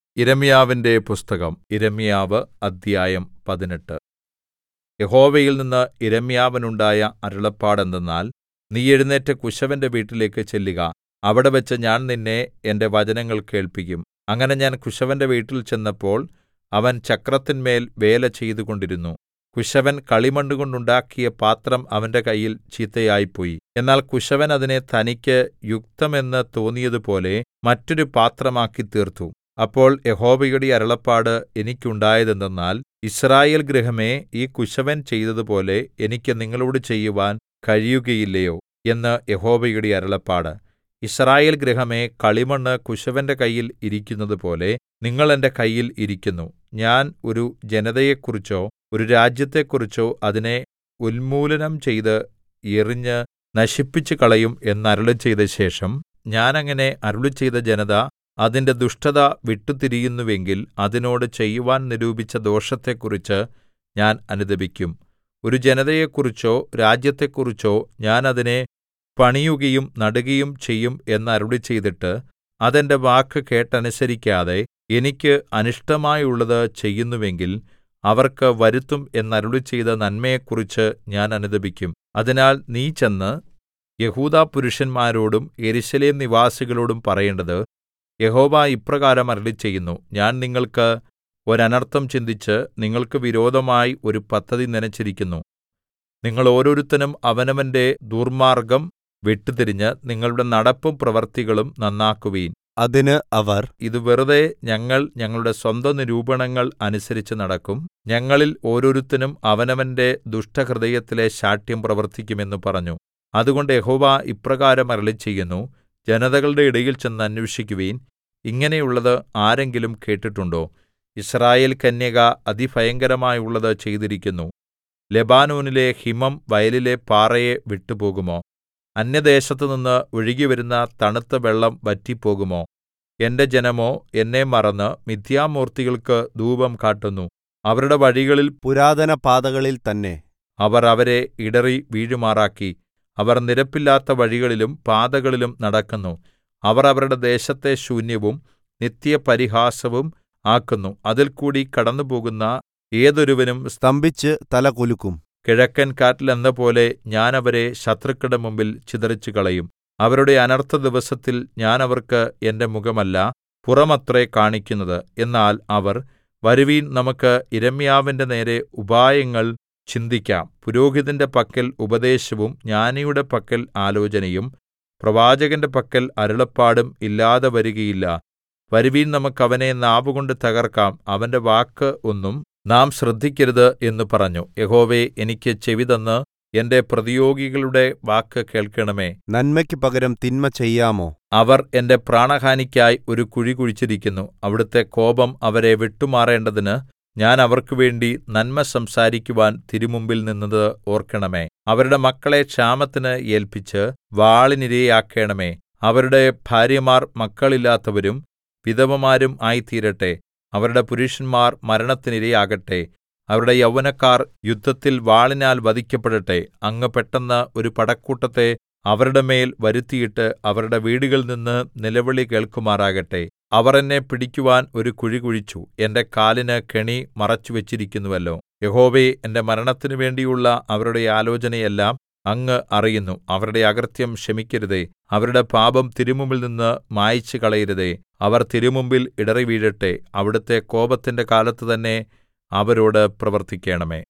യിരെമ്യാവിന്റെ പുസ്തകം യിരെമ്യാവ് അദ്ധ്യായം പതിനെട്ട് യഹോവയിൽനിന്ന് യിരെമ്യാവിനുണ്ടായ അരുളപ്പാട് എന്തെന്നാൽ നീ എഴുന്നേറ്റ് കുശവന്റെ വീട്ടിലേക്ക് ചെല്ലുക അവിടെവച്ച് ഞാൻ നിന്നെ എന്റെ വചനങ്ങൾ കേൾപ്പിക്കും അങ്ങനെ ഞാൻ കുശവന്റെ വീട്ടിൽ ചെന്നപ്പോൾ അവൻ ചക്രത്തിന്മേൽ വേല ചെയ്തുകൊണ്ടിരുന്നു കുശവൻ കളിമണ്ണുകൊണ്ടുണ്ടാക്കിയ പാത്രം അവന്റെ കയ്യിൽ ചീത്തയായിപ്പോയി എന്നാൽ കുശവൻ അതിനെ തനിക്ക് യുക്തമെന്ന് തോന്നിയതുപോലെ മറ്റൊരു പാത്രമാക്കി തീർത്തു അപ്പോൾ യഹോവയുടെ അരുളപ്പാട് എനിക്കുണ്ടായതെന്തെന്നാൽ യിസ്രായേൽ ഗൃഹമേ ഈ കുശവൻ ചെയ്തതുപോലെ എനിക്ക് നിങ്ങളോട് ചെയ്യുവാൻ കഴിയുകയില്ലയോ എന്ന് യഹോവയുടെ അരുളപ്പാട് യിസ്രായേൽ ഗൃഹമേ കളിമണ്ണ് കുശവന്റെ കയ്യിൽ ഇരിക്കുന്നതുപോലെ നിങ്ങൾ എന്റെ കയ്യിൽ ഇരിക്കുന്നു ഞാൻ ഒരു ജനതയെക്കുറിച്ചോ ഒരു രാജ്യത്തെക്കുറിച്ചോ അതിനെ ഉന്മൂലനം ചെയ്ത് എറിഞ്ഞ് നശിപ്പിച്ചുകളയും എന്നരുളിച്ചെയ്ത ശേഷം ഞാൻ അങ്ങനെ അരുളിച്ചെയ്ത ജനത അതിന്റെ ദുഷ്ടത വിട്ടുതിരിയുന്നുവെങ്കിൽ അതിനോട് ചെയ്യുവാൻ നിരൂപിച്ച ദോഷത്തെക്കുറിച്ച് ഞാൻ അനുതപിക്കും ഒരു ജനതയെക്കുറിച്ചോ രാജ്യത്തെക്കുറിച്ചോ ഞാൻ അതിനെ പണിയുകയും നടുകയും ചെയ്യും എന്നരുളിച്ചെയ്തിട്ട് അത് എന്റെ വാക്ക് കേട്ടനുസരിക്കാതെ എനിക്ക് അനിഷ്ടമായുള്ളത് ചെയ്യുന്നുവെങ്കിൽ അവർക്ക് വരുത്തും എന്നരുളിച്ചെയ്ത നന്മയെക്കുറിച്ച് ഞാൻ അനുതപിക്കും അതിനാൽ നീ ചെന്ന് യെഹൂദാപുരുഷന്മാരോടും യെരൂശലേം നിവാസികളോടും പറയേണ്ടത് യഹോവ ഇപ്രകാരം അരുളിച്ചെയ്യുന്നു ഞാൻ നിങ്ങൾക്ക് ഒരനർത്ഥം ചിന്തിച്ച് നിങ്ങൾക്ക് വിരോധമായി ഒരു പദ്ധതി നിനച്ചിരിക്കുന്നു നിങ്ങൾ ഓരോരുത്തനും അവനവന്റെ ദുർമ്മാർഗ്ഗം വിട്ടുതിരിഞ്ഞ് നിങ്ങളുടെ നടപ്പും പ്രവൃത്തികളും നന്നാക്കുവിൻ അതിന് അവർ ഇത് വെറുതെ ഞങ്ങൾ ഞങ്ങളുടെ സ്വന്തം നിരൂപണങ്ങൾ അനുസരിച്ച് നടക്കും ഞങ്ങളിൽ ഓരോരുത്തനും അവനവന്റെ ദുഷ്ടഹൃദയത്തിലെ ശാഠ്യം പ്രവർത്തിക്കും എന്ന് പറഞ്ഞു അതുകൊണ്ട് യഹോവ ഇപ്രകാരം അരുളിച്ചെയ്യുന്നു ജനതകളുടെ ഇടയിൽ ചെന്ന് അന്വേഷിക്കുവിൻ ഇങ്ങനെയുള്ളത് ആരെങ്കിലും കേട്ടിട്ടുണ്ടോ യിസ്രായേൽ കന്യക അതിഭയങ്കരമായുള്ളത് ചെയ്തിരിക്കുന്നു ലെബാനോനിലെ ഹിമം വയലിലെ പാറയെ വിട്ടുപോകുമോ അന്യദേശത്തുനിന്ന് ഒഴുകിവരുന്ന തണുത്ത വെള്ളം വറ്റിപ്പോകുമോ എന്റെ ജനമോ എന്നെ മറന്ന് മിഥ്യാമൂർത്തികൾക്ക് ധൂപം കാട്ടുന്നു അവരുടെ വഴികളിൽ പുരാതന പാതകളിൽ തന്നെ അവർ അവരെ ഇടറി വീഴുമാറാക്കി അവർ നിരപ്പില്ലാത്ത വഴികളിലും പാതകളിലും നടക്കുന്നു അവർ അവരുടെ ദേശത്തെ ശൂന്യവും നിത്യപരിഹാസവും ആക്കുന്നു അതിൽകൂടി കടന്നുപോകുന്ന ഏതൊരുവനും സ്തംഭിച്ച് തല കുലുക്കും കിഴക്കൻ കാറ്റിലെന്നപോലെ ഞാൻ അവരെ ശത്രുക്കളുടെ മുമ്പിൽ ചിതറിച്ചുകളയും അവരുടെ അനർത്ഥ ദിവസത്തിൽ ഞാൻ അവർക്ക് എന്റെ മുഖമല്ല പുറമത്രേ കാണിക്കുന്നത് എന്നാൽ അവർ വരുവീൻ നമുക്ക് യിരെമ്യാവിന്റെ നേരെ ഉപായങ്ങൾ ചിന്തിക്കാം പുരോഹിതന്റെ പക്കൽ ഉപദേശവും ജ്ഞാനിയുടെ പക്കൽ ആലോചനയും പ്രവാചകന്റെ പക്കൽ അരുളപ്പാടും ഇല്ലാതെ വരികയില്ല വരുവീൻ നമുക്ക് അവനെ നാവുകൊണ്ട് തകർക്കാം അവന്റെ വാക്ക് ഒന്നും നാം ശ്രദ്ധിക്കരുത് എന്ന് പറഞ്ഞു യഹോവേ എനിക്ക് ചെവിതന്ന് എന്റെ പ്രതിയോഗികളുടെ വാക്ക് കേൾക്കണമേ നന്മയ്ക്ക് പകരം തിന്മ ചെയ്യാമോ അവർ എന്റെ പ്രാണഹാനിക്കായി ഒരു കുഴി കുഴിച്ചിരിക്കുന്നു അവിടുത്തെ കോപം അവരെ വിട്ടുമാറേണ്ടതിന് ഞാൻ അവർക്കുവേണ്ടി നന്മ സംസാരിക്കുവാൻ തിരുമുമ്പിൽ നിന്നത് ഓർക്കണമേ അവരുടെ മക്കളെ ക്ഷാമത്തിന് ഏല്പിച്ച് വാളിനിരയാക്കേണമേ അവരുടെ ഭാര്യമാർ മക്കളില്ലാത്തവരും വിധവമാരും ആയിത്തീരട്ടെ അവരുടെ പുരുഷന്മാർ മരണത്തിനിരയാകട്ടെ അവരുടെ യൗവനക്കാർ യുദ്ധത്തിൽ വാളിനാൽ വധിക്കപ്പെടട്ടെ അങ്ങ് പെട്ടെന്ന് ഒരു പടക്കൂട്ടത്തെ അവരുടെ മേൽ വരുത്തിയിട്ട് അവരുടെ വീടുകളിൽ നിന്ന് നിലവിളി കേൾക്കുമാറാകട്ടെ അവർ എന്നെ പിടിക്കുവാൻ ഒരു കുഴി കുഴിച്ചു എന്റെ കാലിന് കെണി മറച്ചുവെച്ചിരിക്കുന്നുവല്ലോ യഹോവേ എന്റെ മരണത്തിനു വേണ്ടിയുള്ള അവരുടെ ആലോചനയെല്ലാം അങ്ങ് അറിയുന്നു അവരുടെ അകൃത്യം ക്ഷമിക്കരുതേ അവരുടെ പാപം തിരുമുമ്പിൽ നിന്ന് മായിച്ചു കളയരുതേ അവർ തിരുമുമ്പിൽ ഇടറി വീഴട്ടെ അവിടുത്തെ കോപത്തിന്റെ കാലത്ത് തന്നെ അവരോട് പ്രവർത്തിക്കണമേ